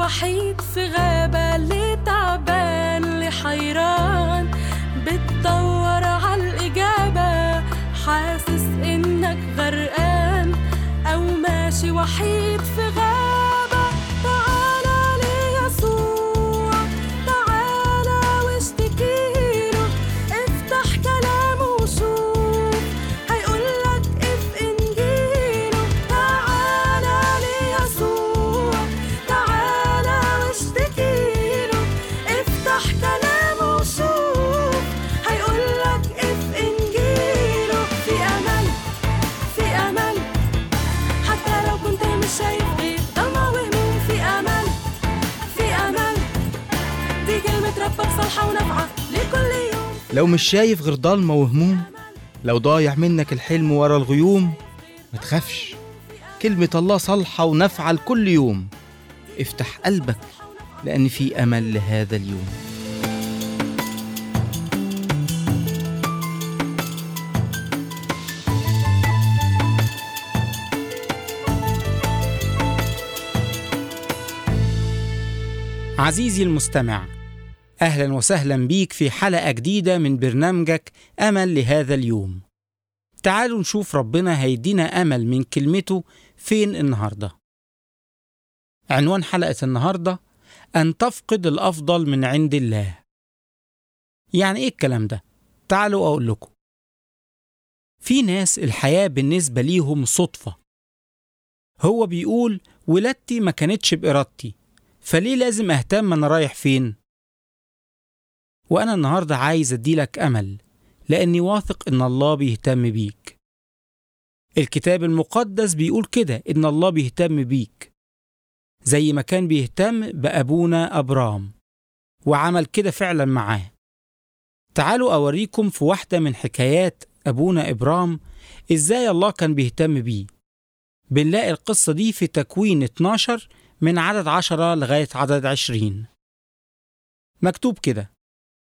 وحيد في غابة اللي تعبان اللي حيران بتدور عالإجابة حاسس إنك غرقان أو ماشي وحيد في غابة تعالى ليسوع تعالى واشتكيله افتح كلامه وشوف هيقولك اف انجيله تعالى ليسوع تعالى واشتكيله افتح كلامه وشوف هيقولك اف انجيله في امل في امل حتى لو كنت مش شايف غير ضلمة وهموم في امل في امل دي كلمة ربك صالحة ونافعة لكل يوم لو مش شايف غير ضلمة وهموم لو ضايع منك الحلم ورا الغيوم ما تخافش كلمة الله صالحة ونافعة لكل يوم افتح قلبك لأن في أمل لهذا اليوم عزيزي المستمع اهلا وسهلا بيك في حلقه جديده من برنامجك امل لهذا اليوم تعالوا نشوف ربنا هيدينا امل من كلمته فين النهارده عنوان حلقه النهارده ان تفقد الافضل من عند الله يعني ايه الكلام ده تعالوا اقول لكم في ناس الحياه بالنسبه ليهم صدفه هو بيقول ولادتي ما كانتش بارادتي فليه لازم اهتم انا رايح فين وانا النهارده عايز اديلك امل لاني واثق ان الله بيهتم بيك الكتاب المقدس بيقول كده ان الله بيهتم بيك زي ما كان بيهتم بابونا ابرام وعمل كده فعلا معاه تعالوا اوريكم في واحده من حكايات ابونا ابرام ازاي الله كان بيهتم بيه بنلاقي القصه دي في تكوين 12 من عدد عشرة لغاية عدد عشرين مكتوب كده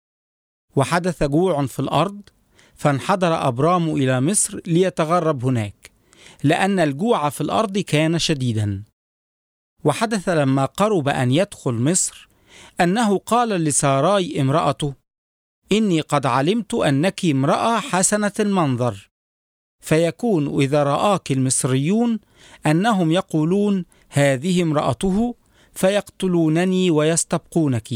وحدث جوع في الأرض فانحدر أبرام إلى مصر ليتغرب هناك لأن الجوع في الأرض كان شديدا وحدث لما قرب أن يدخل مصر أنه قال لساراي امرأته إني قد علمت أنك امرأة حسنة المنظر فيكون إذا رآك المصريون أنهم يقولون هذه امرأته فيقتلونني ويستبقونك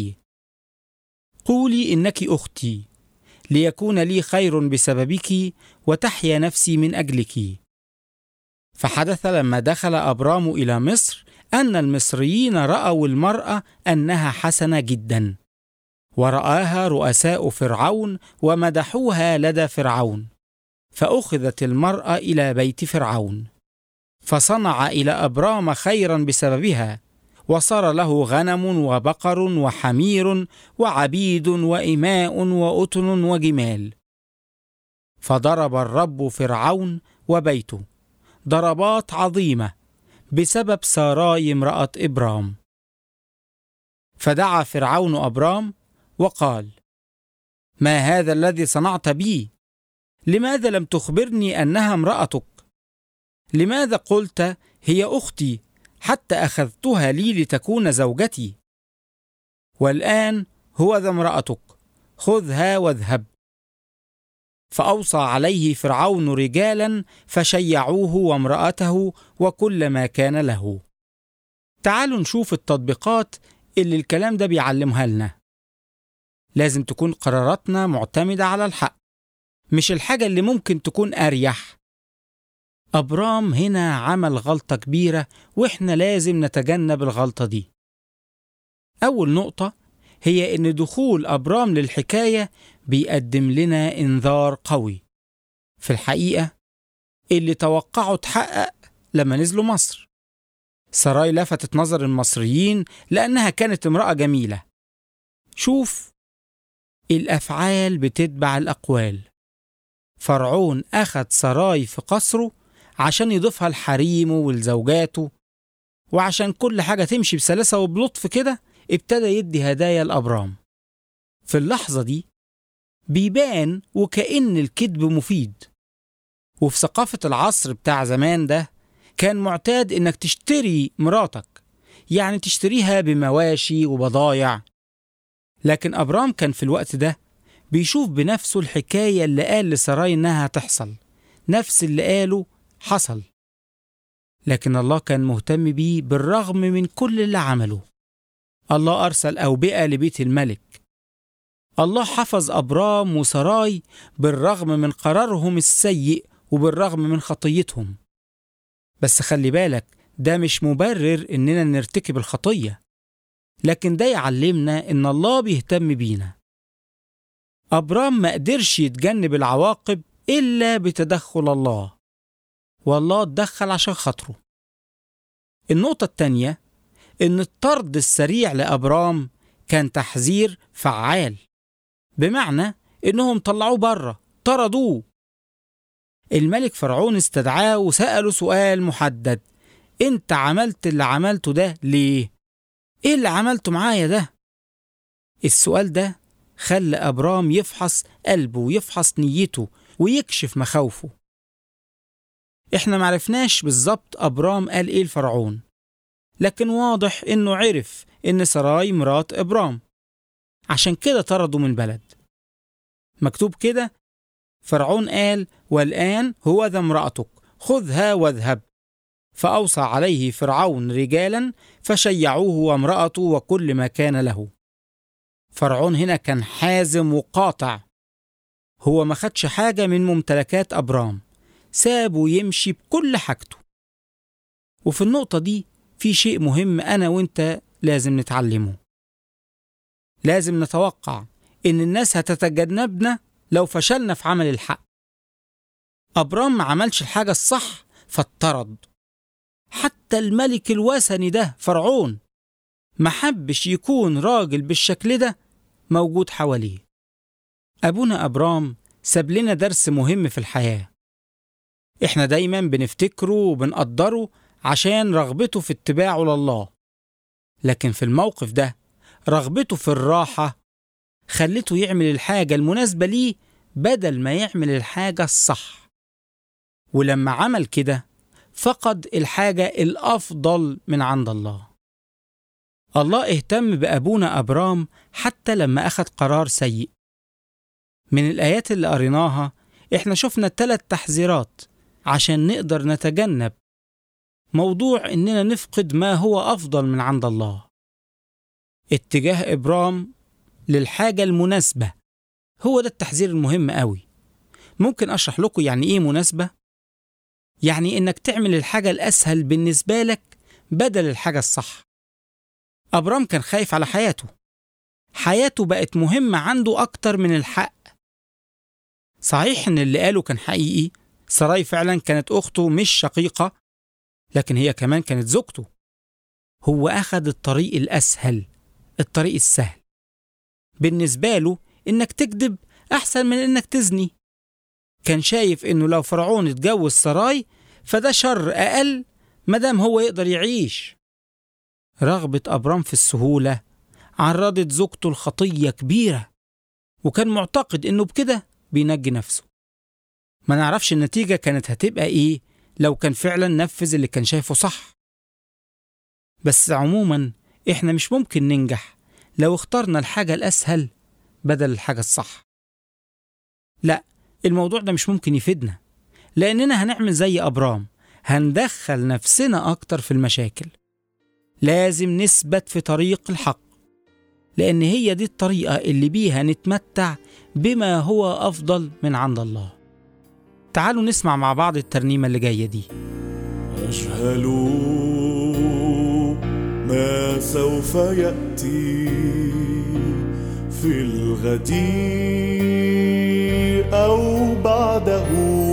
قولي إنك أختي ليكون لي خير بسببك وتحيا نفسي من أجلك فحدث لما دخل أبرام إلى مصر أن المصريين رأوا المرأة أنها حسنة جدا ورآها رؤساء فرعون ومدحوها لدى فرعون فأخذت المرأة إلى بيت فرعون فصنع إلى أبرام خيرا بسببها وصار له غنم وبقر وحمير وعبيد وإماء وأتن وجمال فضرب الرب فرعون وبيته ضربات عظيمة بسبب ساراي امرأة إبرام فدعا فرعون أبرام وقال ما هذا الذي صنعت بي لماذا لم تخبرني أنها امرأتك لماذا قلت هي اختي حتى اخذتها لي لتكون زوجتي والان هو ذا امراتك خذها واذهب فاوصى عليه فرعون رجالا فشيعوه وامراته وكل ما كان له تعالوا نشوف التطبيقات اللي الكلام ده بيعلمها لنا لازم تكون قراراتنا معتمده على الحق مش الحاجه اللي ممكن تكون اريح أبرام هنا عمل غلطة كبيرة وإحنا لازم نتجنب الغلطة دي. أول نقطة هي إن دخول أبرام للحكاية بيقدم لنا إنذار قوي. في الحقيقة اللي توقعه اتحقق لما نزلوا مصر. سراي لفتت نظر المصريين لأنها كانت امرأة جميلة. شوف الأفعال بتتبع الأقوال. فرعون أخذ سراي في قصره عشان يضيفها لحريمه ولزوجاته وعشان كل حاجة تمشي بسلاسة وبلطف كده ابتدى يدي هدايا لأبرام في اللحظة دي بيبان وكأن الكذب مفيد وفي ثقافة العصر بتاع زمان ده كان معتاد إنك تشتري مراتك يعني تشتريها بمواشي وبضايع لكن أبرام كان في الوقت ده بيشوف بنفسه الحكاية اللي قال لسراي إنها هتحصل نفس اللي قاله حصل لكن الله كان مهتم بيه بالرغم من كل اللي عمله الله أرسل أوبئة لبيت الملك الله حفظ أبرام وسراي بالرغم من قرارهم السيء وبالرغم من خطيتهم بس خلي بالك ده مش مبرر إننا نرتكب الخطية لكن ده يعلمنا إن الله بيهتم بينا أبرام ما قدرش يتجنب العواقب إلا بتدخل الله والله اتدخل عشان خاطره النقطة التانية إن الطرد السريع لأبرام كان تحذير فعال بمعنى إنهم طلعوه بره طردوه الملك فرعون استدعاه وسأله سؤال محدد انت عملت اللي عملته ده ليه؟ ايه اللي عملته معايا ده؟ السؤال ده خلى أبرام يفحص قلبه ويفحص نيته ويكشف مخاوفه احنا معرفناش بالظبط أبرام قال ايه لفرعون لكن واضح انه عرف ان سراي مرات إبرام عشان كده طردوا من بلد مكتوب كده فرعون قال والآن هو ذا امرأتك خذها واذهب فأوصى عليه فرعون رجالا فشيعوه وامرأته وكل ما كان له فرعون هنا كان حازم وقاطع هو ما خدش حاجة من ممتلكات أبرام سابه يمشي بكل حاجته وفي النقطة دي في شيء مهم أنا وإنت لازم نتعلمه لازم نتوقع إن الناس هتتجنبنا لو فشلنا في عمل الحق أبرام ما عملش الحاجة الصح فاتطرد حتى الملك الوثني ده فرعون ما حبش يكون راجل بالشكل ده موجود حواليه أبونا أبرام ساب لنا درس مهم في الحياة إحنا دايما بنفتكره وبنقدره عشان رغبته في اتباعه لله لكن في الموقف ده رغبته في الراحة خلته يعمل الحاجة المناسبة ليه بدل ما يعمل الحاجة الصح ولما عمل كده فقد الحاجة الأفضل من عند الله الله اهتم بأبونا أبرام حتى لما أخذ قرار سيء من الآيات اللي قريناها إحنا شفنا ثلاث تحذيرات عشان نقدر نتجنب موضوع إننا نفقد ما هو أفضل من عند الله اتجاه إبرام للحاجة المناسبة هو ده التحذير المهم قوي ممكن أشرح لكم يعني إيه مناسبة؟ يعني إنك تعمل الحاجة الأسهل بالنسبة لك بدل الحاجة الصح أبرام كان خايف على حياته حياته بقت مهمة عنده أكتر من الحق صحيح إن اللي قاله كان حقيقي سراي فعلا كانت أخته مش شقيقة لكن هي كمان كانت زوجته هو أخذ الطريق الأسهل الطريق السهل بالنسبة له إنك تكذب أحسن من إنك تزني كان شايف إنه لو فرعون اتجوز سراي فده شر أقل مدام هو يقدر يعيش رغبة أبرام في السهولة عرضت زوجته لخطية كبيرة وكان معتقد إنه بكده بينجي نفسه ما نعرفش النتيجة كانت هتبقى إيه لو كان فعلا نفذ اللي كان شايفه صح بس عموما إحنا مش ممكن ننجح لو اخترنا الحاجة الأسهل بدل الحاجة الصح لا الموضوع ده مش ممكن يفيدنا لأننا هنعمل زي أبرام هندخل نفسنا أكتر في المشاكل لازم نثبت في طريق الحق لأن هي دي الطريقة اللي بيها نتمتع بما هو أفضل من عند الله تعالوا نسمع مع بعض الترنيمة اللي جاية دي أجهل ما سوف يأتي في الغد أو بعده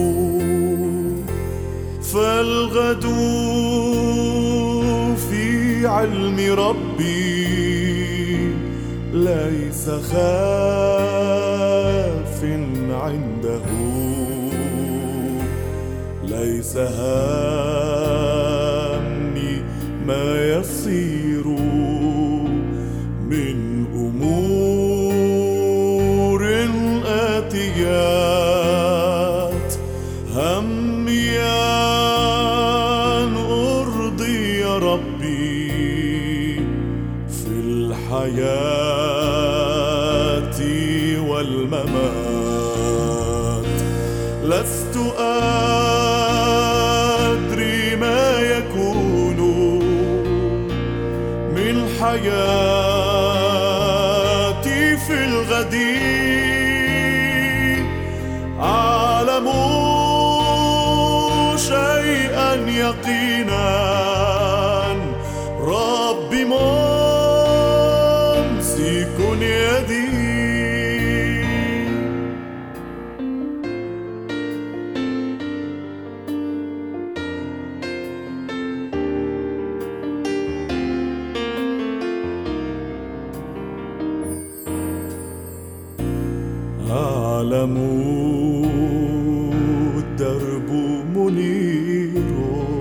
فالغد في علم ربي ليس خاف عنده ليس هامي ما يصير من أمور آتيات همي أن أرضي ربي أدري ما يكون من حياتي في الغد أعلم شيئا يقينا ربي ممسك يدي أعلم الدرب منير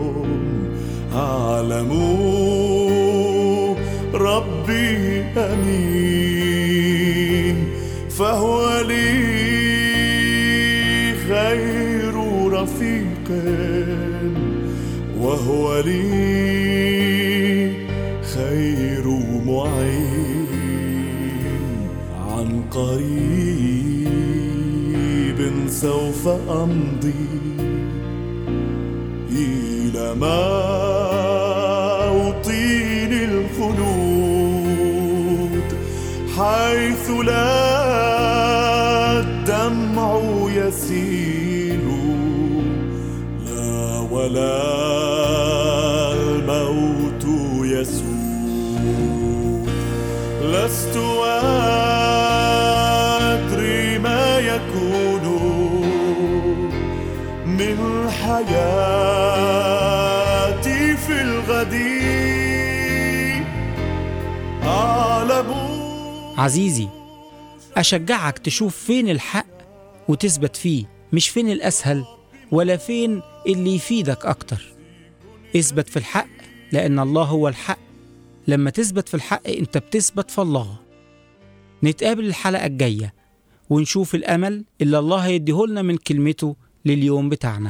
أعلم ربي أمين فهو لي خير رفيق وهو لي خير معين عن قريب سوف أمضي إلى موطن الخلود حيث لا الدمع يسيل لا ولا الموت يسود لست أدري ما يكون من حياتي في الغد أعلم عزيزي أشجعك تشوف فين الحق وتثبت فيه مش فين الأسهل ولا فين اللي يفيدك أكتر اثبت في الحق لأن الله هو الحق لما تثبت في الحق أنت بتثبت في الله نتقابل الحلقة الجاية ونشوف الأمل اللي الله هيديهولنا من كلمته لليوم بتاعنا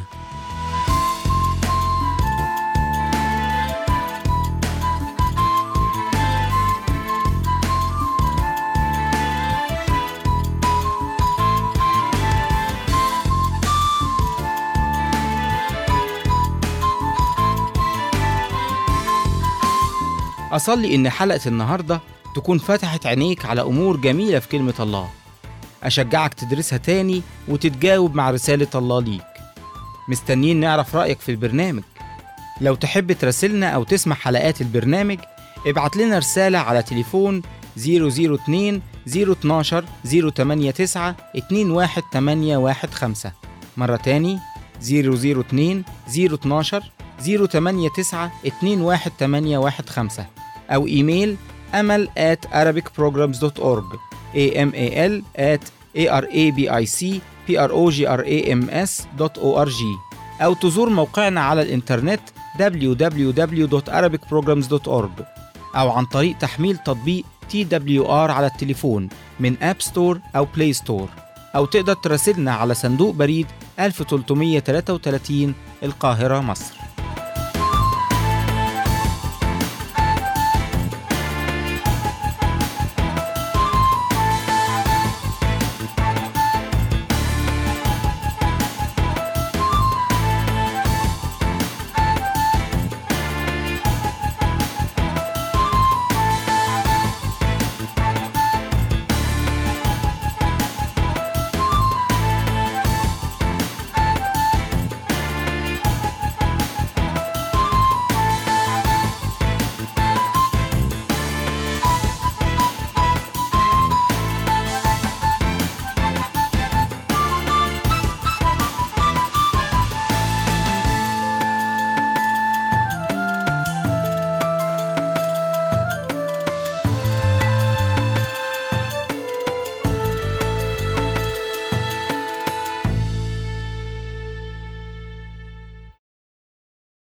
أصلي إن حلقة النهاردة تكون فتحت عينيك على أمور جميلة في كلمة الله أشجعك تدرسها تاني وتتجاوب مع رسالة الله ليك مستنيين نعرف رأيك في البرنامج لو تحب تراسلنا أو تسمع حلقات البرنامج ابعت لنا رسالة على تليفون 002 012 089 21815 مرة تاني 002 012 089 21815 أو إيميل أمل at arabicprograms.org amal at arabicprograms.org أو تزور موقعنا على الإنترنت www.arabicprograms.org أو عن طريق تحميل تطبيق TWR على التليفون من أب ستور أو بلاي ستور أو تقدر تراسلنا على صندوق بريد 1333 القاهرة مصر